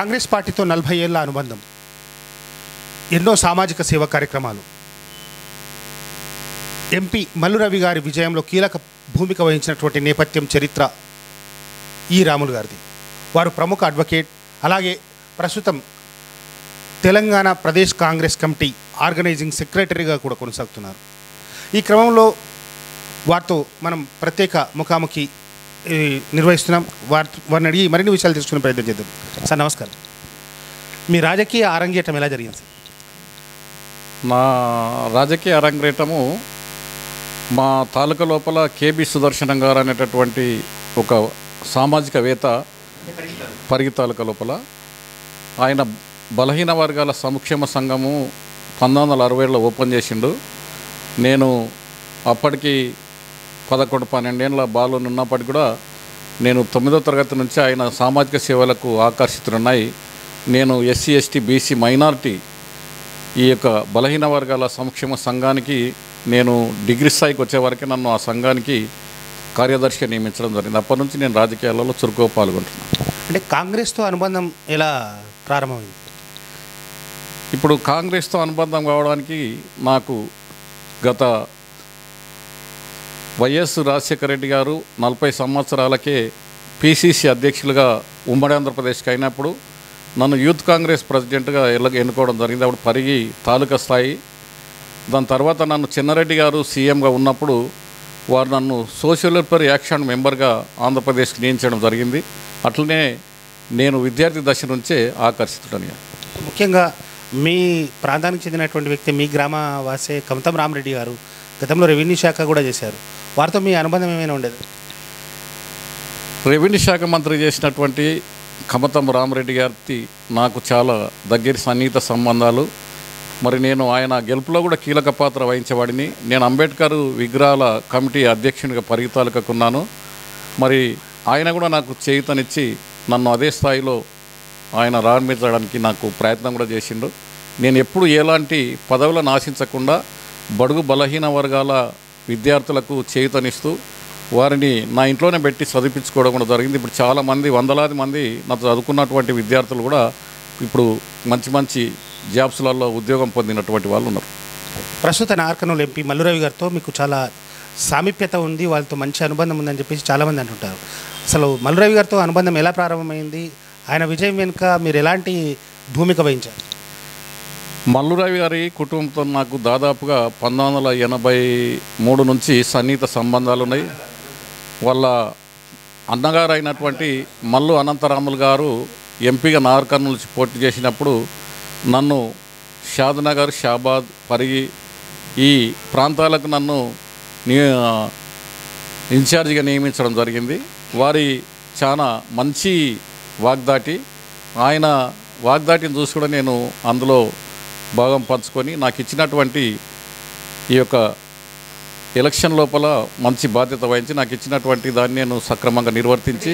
కాంగ్రెస్ పార్టీతో నలభై ఏళ్ల అనుబంధం ఎన్నో సామాజిక సేవా కార్యక్రమాలు ఎంపీ మల్లు రవి గారి విజయంలో కీలక భూమిక వహించినటువంటి నేపథ్యం చరిత్ర ఈ రాములు గారిది వారు ప్రముఖ అడ్వకేట్ అలాగే ప్రస్తుతం తెలంగాణ ప్రదేశ్ కాంగ్రెస్ కమిటీ ఆర్గనైజింగ్ సెక్రటరీగా కూడా కొనసాగుతున్నారు ఈ క్రమంలో వారితో మనం ప్రత్యేక ముఖాముఖి ఈ, నిర్వహిస్తున్నాం వారి వారిని అడిగి మరిన్ని విషయాలు తెలుసుకునే ప్రయత్నం చేద్దాం సార్ నమస్కారం మీ రాజకీయ ఆరంగేటం ఎలా జరిగింది సార్ నా రాజకీయ అరంగేటము మా తాలూకా లోపల కేబి సుదర్శనం గారు అనేటటువంటి ఒక సామాజికవేత్త పరిగి తాలూకా లోపల ఆయన బలహీన వర్గాల సంక్షేమ సంఘము పంతొమ్మిది వందల అరవైలో ఓపెన్ చేసిండు నేను అప్పటికి పదకొండు పన్నెండేళ్ళ బాలు ఉన్నప్పటికి కూడా నేను తొమ్మిదో తరగతి నుంచి ఆయన సామాజిక సేవలకు ఆకర్షితున్నాయి నేను ఎస్సీ ఎస్టీ బీసీ మైనారిటీ ఈ యొక్క బలహీన వర్గాల సంక్షేమ సంఘానికి నేను డిగ్రీ స్థాయికి వచ్చే వరకే నన్ను ఆ సంఘానికి కార్యదర్శిగా నియమించడం జరిగింది అప్పటి నుంచి నేను రాజకీయాలలో చురుకుగా పాల్గొంటున్నాను అంటే కాంగ్రెస్తో అనుబంధం ఎలా ప్రారంభమైంది ఇప్పుడు కాంగ్రెస్తో అనుబంధం కావడానికి నాకు గత వైఎస్ రాజశేఖర రెడ్డి గారు నలభై సంవత్సరాలకే పిసిసి అధ్యక్షులుగా ఉమ్మడి ఆంధ్రప్రదేశ్కి అయినప్పుడు నన్ను యూత్ కాంగ్రెస్ ప్రెసిడెంట్గా ఎల్ల ఎన్నుకోవడం జరిగింది అప్పుడు పరిగి తాలూకా స్థాయి దాని తర్వాత నన్ను చిన్నారెడ్డి గారు సీఎంగా ఉన్నప్పుడు వారు నన్ను సోషల్ వెల్ఫేర్ యాక్షన్ మెంబర్గా ఆంధ్రప్రదేశ్కి నియమించడం జరిగింది అట్లనే నేను విద్యార్థి దశ నుంచే ఆకర్షితుడని ముఖ్యంగా మీ ప్రాంతానికి చెందినటువంటి వ్యక్తి మీ గ్రామ వాసే కమతం రామరెడ్డి గారు గతంలో రెవెన్యూ శాఖ కూడా చేశారు వారితో మీ అనుబంధం ఏమైనా ఉండేది రెవెన్యూ శాఖ మంత్రి చేసినటువంటి కమతం రామరెడ్డి గారికి నాకు చాలా దగ్గర సన్నిహిత సంబంధాలు మరి నేను ఆయన గెలుపులో కూడా కీలక పాత్ర వహించేవాడిని నేను అంబేద్కర్ విగ్రహాల కమిటీ అధ్యక్షునిగా పరిగెత్తాలకున్నాను మరి ఆయన కూడా నాకు చేయుతనిచ్చి నన్ను అదే స్థాయిలో ఆయన రాణించడానికి నాకు ప్రయత్నం కూడా చేసిండు నేను ఎప్పుడు ఎలాంటి పదవులను ఆశించకుండా బడుగు బలహీన వర్గాల విద్యార్థులకు చేయుతనిస్తూ వారిని నా ఇంట్లోనే పెట్టి చదివించుకోవడం కూడా జరిగింది ఇప్పుడు చాలామంది వందలాది మంది నాతో చదువుకున్నటువంటి విద్యార్థులు కూడా ఇప్పుడు మంచి మంచి జాబ్స్లలో ఉద్యోగం పొందినటువంటి వాళ్ళు ఉన్నారు ప్రస్తుత నార్కర్నూలు ఎంపీ మల్లురవి గారితో మీకు చాలా సామీప్యత ఉంది వాళ్ళతో మంచి అనుబంధం ఉందని చెప్పేసి చాలామంది అంటుంటారు అసలు మల్లురవి గారితో అనుబంధం ఎలా ప్రారంభమైంది ఆయన విజయం వెనుక మీరు ఎలాంటి భూమిక వహించారు మల్లురావి గారి కుటుంబంతో నాకు దాదాపుగా పంతొమ్మిది వందల ఎనభై మూడు నుంచి సన్నిహిత సంబంధాలు ఉన్నాయి వాళ్ళ అన్నగారు అయినటువంటి మల్లు అనంతరాములు గారు ఎంపీగా నార్కర్నూలు నుంచి పోటీ చేసినప్పుడు నన్ను షాద్నగర్ షాబాద్ పరిగి ఈ ప్రాంతాలకు నన్ను ని- ఇన్ఛార్జిగా నియమించడం జరిగింది వారి చాలా మంచి వాగ్దాటి ఆయన వాగ్దాటిని చూసి కూడా నేను అందులో భాగం పంచుకొని నాకు ఇచ్చినటువంటి ఈ యొక్క ఎలక్షన్ లోపల మంచి బాధ్యత వహించి నాకు ఇచ్చినటువంటి దాన్ని నేను సక్రమంగా నిర్వర్తించి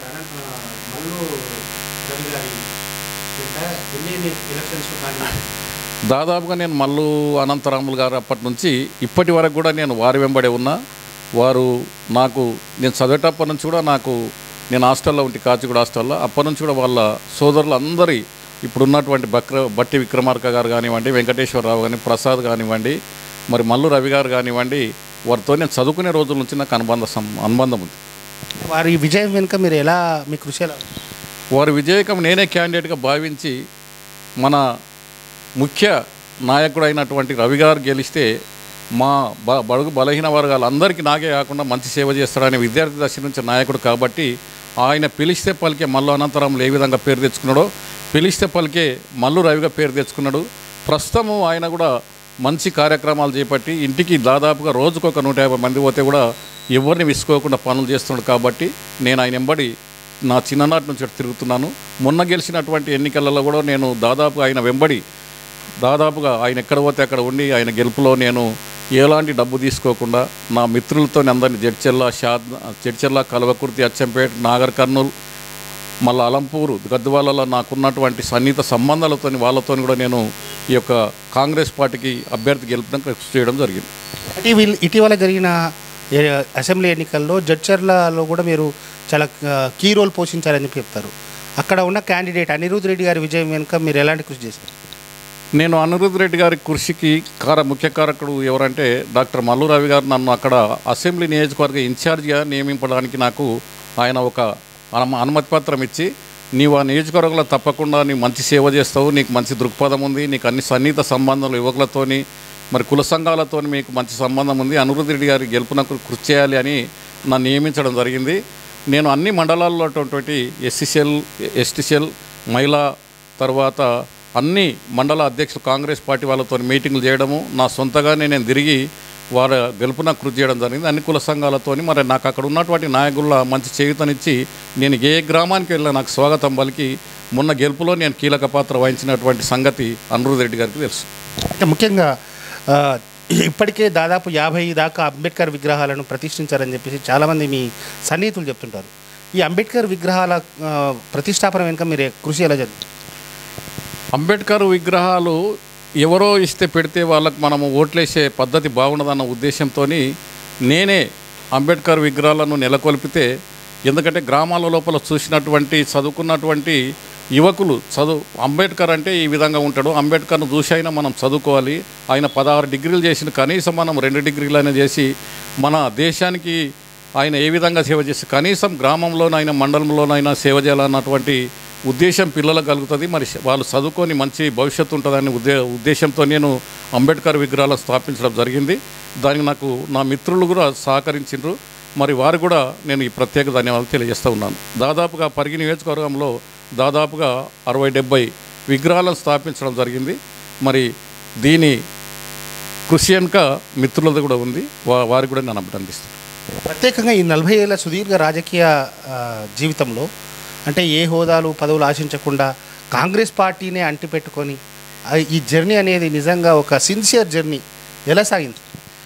దాదాపుగా నేను మల్లు అనంతరాములు గారు అప్పటి నుంచి ఇప్పటి వరకు కూడా నేను వారి వెంబడే ఉన్నా వారు నాకు నేను చదివేటప్పటి నుంచి కూడా నాకు నేను హాస్టల్లో ఉంటే కాచిగూడ హాస్టల్లో అప్పటి నుంచి కూడా వాళ్ళ సోదరులు అందరి ఇప్పుడు ఉన్నటువంటి బక్ర బట్టి విక్రమార్క గారు కానివ్వండి వెంకటేశ్వరరావు కానీ ప్రసాద్ కానివ్వండి మరి మల్లు రవి గారు కానివ్వండి వారితో నేను చదువుకునే రోజుల నుంచి నాకు అనుబంధ సం- అనుబంధం ఉంది వారి విజయం వెనుక మీరు ఎలా మీ కృషి ఎలా ఉంది? వారి విజయకం నేనే క్యాండిడేట్గా భావించి మన ముఖ్య నాయకుడు అయినటువంటి రవి గారు గెలిస్తే మా బ బడుగు బలహీన వర్గాలందరికీ నాకే కాకుండా మంచి సేవ చేస్తాడనే విద్యార్థి దశ నుంచి నాయకుడు కాబట్టి ఆయన పిలిస్తే పలికే మల్లు అనంతరాములు ఏ విధంగా పేరు తెచ్చుకున్నాడో పిలిస్తే పలికే మల్లు రవిగా పేరు తెచ్చుకున్నాడు ప్రస్తుతము ఆయన కూడా మంచి కార్యక్రమాలు చేపట్టి ఇంటికి దాదాపుగా రోజుకు ఒక నూట యాభై మంది పోతే కూడా ఎవరిని విసుకోకుండా పనులు చేస్తున్నాడు కాబట్టి నేను ఆయన ఎంబడి నా చిన్ననాటి నుంచి అటు తిరుగుతున్నాను మొన్న గెలిచినటువంటి ఎన్నికలలో కూడా నేను దాదాపు ఆయన వెంబడి దాదాపుగా ఆయన ఎక్కడ పోతే అక్కడ ఉండి ఆయన గెలుపులో నేను ఎలాంటి డబ్బు తీసుకోకుండా నా మిత్రులతో అందరినీ జడ్చెల్ల షాద్ జడ్చెల్ల కల్వకుర్తి అచ్చంపేట నాగర్ కర్నూలు మళ్ళీ అలంపూరు గద్వాలలో నాకున్నటువంటి సన్నిహిత సంబంధాలతో వాళ్ళతో కూడా నేను ఈ యొక్క కాంగ్రెస్ పార్టీకి అభ్యర్థి గెలుపుడానికి కృషి చేయడం జరిగింది ఇటీవల ఇటీవల జరిగిన ఏ, అసెంబ్లీ ఎన్నికల్లో జడ్చర్లలో కూడా మీరు చాలా ఆ, కీ రోల్ పోషించారని చెప్పి చెప్తారు అక్కడ ఉన్న క్యాండిడేట్ అనిరుద్ రెడ్డి గారి విజయం వెనుక మీరు ఎలాంటి కృషి చేశారు నేను అనిరుద్ రెడ్డి గారి కృషికి కార ముఖ్య కారకుడు ఎవరంటే డాక్టర్ మల్లు రవి గారు నన్ను అక్కడ అసెంబ్లీ నియోజకవర్గ ఇన్ఛార్జిగా నియమించడానికి నాకు ఆయన ఒక అను- అనుమతి పత్రం ఇచ్చి నీవు ఆ నియోజకవర్గంలో తప్పకుండా నీ మంచి సేవ చేస్తావు నీకు మంచి దృక్పథం ఉంది నీకు అన్ని సన్నిహిత సంబంధాలు యువకులతోని మరి కుల సంఘాలతోని మీకు మంచి సంబంధం ఉంది అనిరుద్ రెడ్డి గారి గెలుపునకు కృషి చేయాలి అని నన్ను నియమించడం జరిగింది నేను అన్ని మండలాల్లో ఉన్నటువంటి ఎస్సీసీఎల్ ఎస్టీసీఎల్ మహిళా తర్వాత అన్ని మండల అధ్యక్షులు కాంగ్రెస్ పార్టీ వాళ్ళతో మీటింగ్లు చేయడము నా సొంతగానే నేను తిరిగి వారి గెలుపున కృషి చేయడం జరిగింది అన్ని కుల సంఘాలతోని మరి నాకు అక్కడ ఉన్నటువంటి నాయకుల మంచి చేయుతనిచ్చి నేను ఏ గ్రామానికి వెళ్ళినా నాకు స్వాగతం పలికి మొన్న గెలుపులో నేను కీలక పాత్ర వహించినటువంటి సంగతి అనిరుద్ రెడ్డి గారికి తెలుసు అంటే ముఖ్యంగా ఆ, ఇప్పటికే దాదాపు యాభై దాకా అంబేద్కర్ విగ్రహాలను ప్రతిష్ఠించారని చెప్పేసి చాలామంది మీ సన్నిహితులు చెప్తుంటారు ఈ అంబేద్కర్ విగ్రహాల ఆ, ప్రతిష్టాపన వెనుక మీరు కృషి ఎలా జరిగింది అంబేద్కర్ విగ్రహాలు ఎవరో ఇస్తే పెడితే వాళ్ళకు మనము ఓట్లేసే పద్ధతి బాగుండదన్న ఉద్దేశంతో నేనే అంబేద్కర్ విగ్రహాలను నెలకొల్పితే ఎందుకంటే గ్రామాల లోపల చూసినటువంటి చదువుకున్నటువంటి యువకులు చదువు అంబేద్కర్ అంటే ఈ విధంగా ఉంటాడు అంబేద్కర్ను చూసి అయినా మనం చదువుకోవాలి ఆయన పదహారు డిగ్రీలు చేసిన కనీసం మనం రెండు డిగ్రీలైనా చేసి మన దేశానికి ఆయన ఏ విధంగా సేవ చేసి కనీసం గ్రామంలోనైనా మండలంలోనైనా సేవ చేయాలన్నటువంటి ఉద్దేశం పిల్లలకు కలుగుతుంది మరి వాళ్ళు చదువుకొని మంచి భవిష్యత్తు ఉంటుందనే ఉద్దే ఉద్దేశంతో నేను అంబేద్కర్ విగ్రహాలను స్థాపించడం జరిగింది దానికి నాకు నా మిత్రులు కూడా సహకరించిండ్రు మరి వారు కూడా నేను ఈ ప్రత్యేక ధన్యవాదాలు తెలియజేస్తూ ఉన్నాను దాదాపుగా పరిగి నియోజకవర్గంలో దాదాపుగా అరవై డెబ్బై విగ్రహాలను స్థాపించడం జరిగింది మరి దీని కృషి వెనుక మిత్రులది కూడా ఉంది వా వారికి కూడా నేను అభినందిస్తాను ప్రత్యేకంగా ఈ నలభై ఏళ్ళ సుదీర్ఘ రాజకీయ ఆ, జీవితంలో అంటే ఏ హోదాలు పదవులు ఆశించకుండా కాంగ్రెస్ పార్టీనే అంటిపెట్టుకొని ఆ, ఈ జర్నీ అనేది నిజంగా ఒక సిన్సియర్ జర్నీ ఎలా సాగింది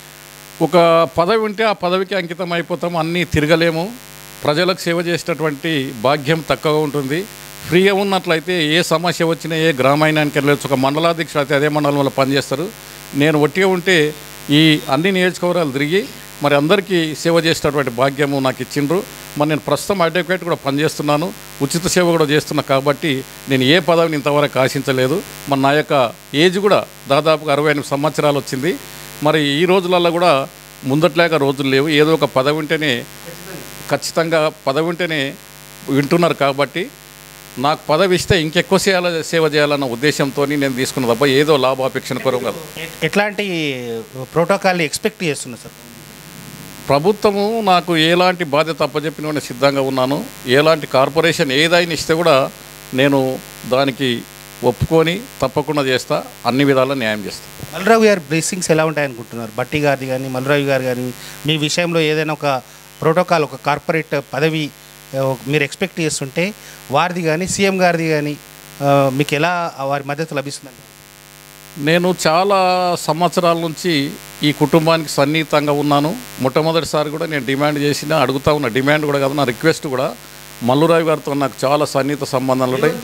ఒక పదవి ఉంటే ఆ పదవికి అంకితం అయిపోతాం అన్నీ తిరగలేము ప్రజలకు సేవ చేసేటటువంటి భాగ్యం తక్కువగా ఉంటుంది ఫ్రీగా ఉన్నట్లయితే ఏ సమస్య వచ్చినా ఏ గ్రామాయణానికి వెళ్ళవచ్చు ఒక మండలాధ్యక్షుడు అయితే అదే మండలంలో పనిచేస్తారు నేను ఒట్టిగా ఉంటే ఈ అన్ని నియోజకవర్గాలు తిరిగి మరి అందరికీ సేవ చేసేటటువంటి భాగ్యము నాకు ఇచ్చిండ్రు మరి నేను ప్రస్తుతం అడ్వకేట్ కూడా పనిచేస్తున్నాను ఉచిత సేవ కూడా చేస్తున్నా కాబట్టి నేను ఏ పదవిని ఇంతవరకు ఆశించలేదు మరి నా యొక్క ఏజ్ కూడా దాదాపుగా అరవై ఎనిమిది సంవత్సరాలు వచ్చింది మరి ఈ రోజులలో కూడా ముందట్లాగా రోజులు లేవు ఏదో ఒక పదవి ఉంటేనే ఖచ్చితంగా పదవి ఉంటేనే వింటున్నారు కాబట్టి నాకు పదవి ఇస్తే ఇంకెక్కువ సేవ సేవ చేయాలన్న ఉద్దేశంతో నేను తీసుకున్న తప్ప ఏదో లాభాపేక్షణ కొరకు కాదు ఎ- ఎట్లాంటి ప్రోటోకాల్ని ఎక్స్పెక్ట్ చేస్తున్నా సార్ ప్రభుత్వము నాకు ఎలాంటి బాధ్యత అప్పచెప్పిన వాడిని సిద్ధంగా ఉన్నాను ఎలాంటి కార్పొరేషన్ ఏదైనా ఇస్తే కూడా నేను దానికి ఒప్పుకొని తప్పకుండా చేస్తా అన్ని విధాలా న్యాయం చేస్తా మల్రావు గారి బ్లెస్సింగ్స్ ఎలా ఉంటాయనుకుంటున్నారు బట్టి గారిది కానీ మల్రావు గారు కానీ మీ విషయంలో ఏదైనా ఒక ప్రోటోకాల్ ఒక కార్పొరేట్ పదవి ఆ, మీరు ఎక్స్పెక్ట్ చేస్తుంటే వారిది కానీ సీఎం గారిది కానీ ఆ, మీకు ఎలా వారి మద్దతు లభిస్తుందండి నేను చాలా సంవత్సరాల నుంచి ఈ కుటుంబానికి సన్నిహితంగా ఉన్నాను మొట్టమొదటిసారి కూడా నేను డిమాండ్ చేసిన అడుగుతా ఉన్న డిమాండ్ కూడా కాదు నా రిక్వెస్ట్ కూడా మల్లురావు గారితో నాకు చాలా సన్నిహిత సంబంధాలు ఉంటాయి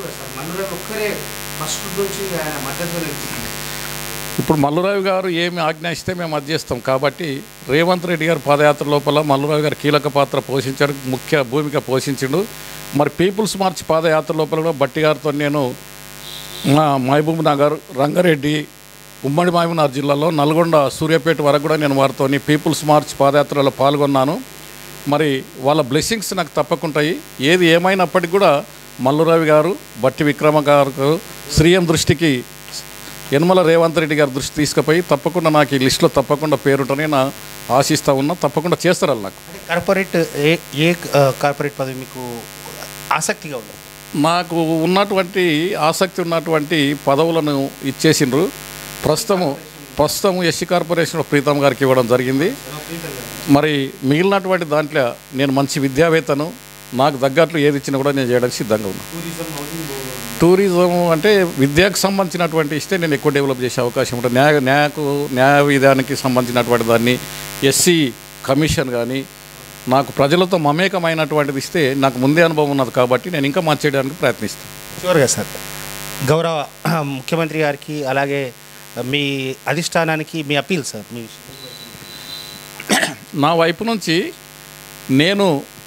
ఇప్పుడు మల్లురావు గారు ఏమి ఆజ్ఞాయిస్తే మేము అది చేస్తాం కాబట్టి రేవంత్ రెడ్డి గారు పాదయాత్ర లోపల మల్లురావు గారు కీలక పాత్ర పోషించాడు ముఖ్య భూమిక పోషించిండు మరి పీపుల్స్ మార్చ్ పాదయాత్ర లోపల కూడా బట్టి గారితో నేను మా మహబూబ్ నగర్ రంగారెడ్డి ఉమ్మడి మహబూబ్నగర్ జిల్లాలో నల్గొండ సూర్యాపేట వరకు కూడా నేను వారితో పీపుల్స్ మార్చ్ పాదయాత్రలో పాల్గొన్నాను మరి వాళ్ళ బ్లెస్సింగ్స్ నాకు తప్పకుంటాయి ఏది ఏమైనప్పటికీ కూడా మల్లురావి గారు బట్టి విక్రమ గారు శ్రీఎం దృష్టికి యనమల రేవంత్ రెడ్డి గారి దృష్టి తీసుకుపోయి తప్పకుండా నాకు ఈ లిస్టులో తప్పకుండా పేరుంటనే నా ఆశిస్తూ ఉన్నా తప్పకుండా చేస్తారు వాళ్ళు నాకు అంటే కార్పొరేట్ ఏ ఏ ఆ, కార్పొరేట్ పదవి మీకు ఆసక్తిగా ఉంది నాకు ఉన్నటువంటి ఆసక్తి ఉన్నటువంటి పదవులను ఇచ్చేసిండ్రు ప్రస్తుతము ప్రస్తుతం ఎస్సీ కార్పొరేషన్ ప్రీతం గారికి ఇవ్వడం జరిగింది మరి మిగిలినటువంటి దాంట్లో నేను మంచి విద్యావేత్తను నాకు తగ్గట్లు ఏది ఇచ్చినా కూడా నేను చేయడానికి సిద్ధంగా ఉన్నాను టూరిజం అంటే విద్యకు సంబంధించినటువంటి ఇస్తే నేను ఎక్కువ డెవలప్ చేసే అవకాశం ఉంటుంది న్యాయ న్యాయకు న్యాయ విధానానికి సంబంధించినటువంటి దాన్ని ఎస్సీ కమిషన్ కానీ నాకు ప్రజలతో మమేకమైనటువంటిది ఇస్తే నాకు ముందే అనుభవం ఉన్నది కాబట్టి నేను ఇంకా మార్చేయడానికి ప్రయత్నిస్తాను చివరిగా సార్ గౌరవ ముఖ్యమంత్రి గారికి అలాగే మీ అధిష్టానానికి మీ అపీల్ సార్ మీ నా వైపు నుంచి నేను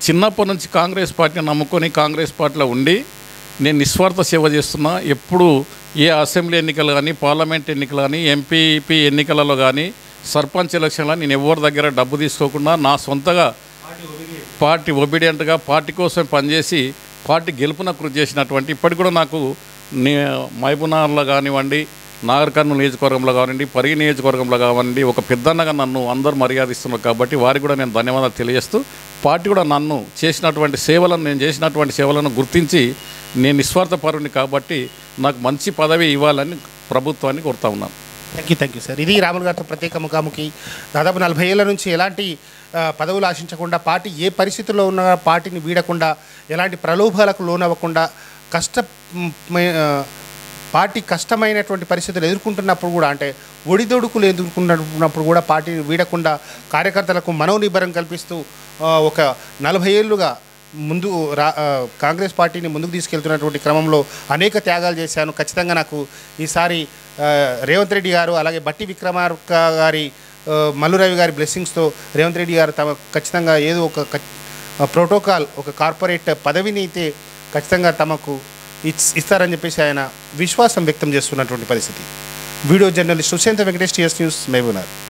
చిన్నప్పటి నుంచి కాంగ్రెస్ పార్టీని నమ్ముకొని కాంగ్రెస్ పార్టీలో ఉండి నేను నిస్వార్థ సేవ చేస్తున్నా ఎప్పుడు ఏ అసెంబ్లీ ఎన్నికలు కానీ పార్లమెంట్ ఎన్నికలు కానీ ఎంపీపీ ఎన్నికలలో కానీ సర్పంచ్ ఎలక్షన్లో నేను ఎవరి దగ్గర డబ్బు తీసుకోకుండా నా సొంతగా పార్టీ ఒబీడియంట్గా పార్టీ కోసం పనిచేసి పార్టీ గెలుపున కృషి చేసినటువంటి ఇప్పటికి కూడా నాకు నే మహబూబ్నగర్లో కానివ్వండి నాగర్ కర్నూలు నియోజకవర్గంలో కానివ్వండి పరిగి నియోజకవర్గంలో కానివ్వండి ఒక పెద్దన్నగా నన్ను అందరూ మర్యాదిస్తున్నారు కాబట్టి వారికి కూడా నేను ధన్యవాదాలు తెలియజేస్తూ పార్టీ కూడా నన్ను చేసినటువంటి సేవలను నేను చేసినటువంటి సేవలను గుర్తించి నేను నిస్వార్థపరుని కాబట్టి నాకు మంచి పదవి ఇవ్వాలని ప్రభుత్వాన్ని కోరుతా ఉన్నాను thank you thank you sir ఇది రాములు గారితో ప్రత్యేక ముఖాముఖి దాదాపు నలభై ఏళ్ళ నుంచి ఎలాంటి ఆ, పదవులు ఆశించకుండా పార్టీ ఏ పరిస్థితుల్లో ఉన్నా పార్టీని వీడకుండా ఎలాంటి ప్రలోభాలకు లోనవ్వకుండా కష్ట మ్, మే- ఆ, పార్టీ కష్టమైనటువంటి పరిస్థితులు ఎదుర్కొంటున్నప్పుడు కూడా అంటే ఒడిదొడుకులు ఎదుర్కొన్నప్పుడు కూడా పార్టీని వీడకుండా కార్యకర్తలకు మనోనిబ్బరం కల్పిస్తూ ఆ, ఒక నలభై ఏళ్ళుగా ముందు రా ఆ, కాంగ్రెస్ పార్టీని ముందుకు తీసుకెళ్తున్నటువంటి క్రమంలో అనేక త్యాగాలు చేశాను ఖచ్చితంగా నాకు ఈసారి ఆ, రేవంత్ రెడ్డి గారు అలాగే బట్టి విక్రమార్క గారి ఆ, మల్లురవి గారి బ్లెస్సింగ్స్తో రేవంత్ రెడ్డి గారు తమ ఖచ్చితంగా ఏదో ఒక ఖ- ఆ, ప్రోటోకాల్ ఒక కార్పొరేట్ పదవిని అయితే ఖచ్చితంగా తమకు ఇచ్ ఇస్తారని చెప్పేసి ఆయన విశ్వాసం వ్యక్తం చేస్తున్నటువంటి పరిస్థితి video journalist Sushant Venkatesh T S news Mahabubnagar